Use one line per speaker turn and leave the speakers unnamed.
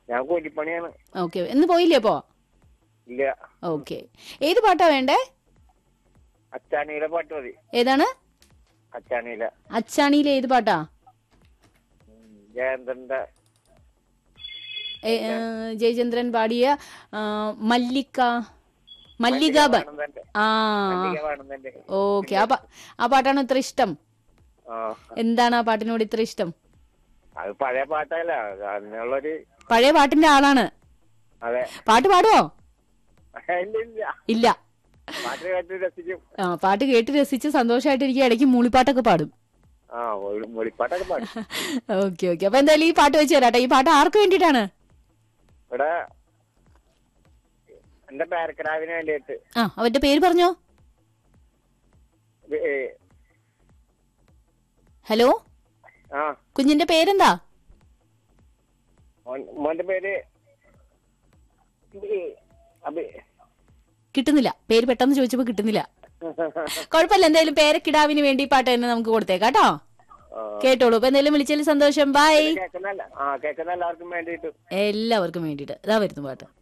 ഞാൻ കൂലിപ്പണിയാണ്
ഓക്കെ ഇന്ന് പോയില്ലേ അപ്പോ
ഇല്ല
ഓക്കെ ഏത് പാട്ടാ വേണ്ടേ
അച്ചാണിയിലെ പാട്ട് മതി
ഏതാണ്
അച്ചാണിയിലെ
അച്ചാണിയിലെ ഏത് പാട്ടാ
ജയന്തന്റെ
ഏ, ഏ, ജയചന്ദ്രൻ പാടിയ ആ, മല്ലിക മല്ലികാബൻ
ആനന്ദന്റെ
ആ
മല്ലിക ആനന്ദന്റെ
ഓക്കെ ആ പാ- ആ പാട്ടാണ് ഇത്ര ഇഷ്ടം
ആ
എന്താണ് ആ പാട്ടിനോട് ഇത്ര ഇഷ്ടം
അത് പഴയ പാട്ടല്ല അതിനുള്ളൊരു
പഴയ പാട്ടിന്റെ ആളാണ്
അതെ
പാട്ട് പാടുവോ
ഇല്ല ഇല്ല
ഇല്ല
പാട്ട് കേട്ട് രസിക്കും
ആ പാട്ട് കേട്ട് രസിച്ച് സന്തോഷമായിട്ടിരിക്കുക ഇടയ്ക്ക് മൂളിപ്പാട്ടൊക്കെ പാടും
ആ മൊഴിപ്പാട്ടൊക്കെ പാടും
ഓക്കെ ഓക്കെ അപ്പൊ എന്തായാലും ഈ പാട്ട് വെച്ച് തരാട്ടെ ഈ പാട്ട് ആർക്ക് വേണ്ടിയിട്ടാണ്
ഇവിടെ എന്റെ പേരക്കിടാവിന് വേണ്ടിയിട്ട്
ആ അവന്റെ പേര് പറഞ്ഞോ
ഇത്, ഏ,
ഹലോ
ആ
കുഞ്ഞിന്റെ പേരെന്താ
മോൻ- മോന്റെ പേര് ഇത്, അബി
കിട്ടുന്നില്ല പേര് പെട്ടെന്ന് ചോദിച്ചപ്പോ കിട്ടുന്നില്ല കുഴപ്പമില്ല എന്തായാലും പേരക്കിടാവിന് വേണ്ടി ഈ പാട്ട് തന്നെ നമുക്ക് കൊടുത്തേക്കാം കേട്ടോ
ആ,
കേട്ടോളൂ അപ്പൊ എന്തായാലും വിളിച്ചതിൽ സന്തോഷം ബൈ
കേൾക്കുന്ന ആ കേൾക്കുന്ന എല്ലാവർക്കും വേണ്ടിയിട്ട്
എല്ലാവർക്കും വേണ്ടിയിട്ട് ഇതാ വരുന്നു പാട്ട്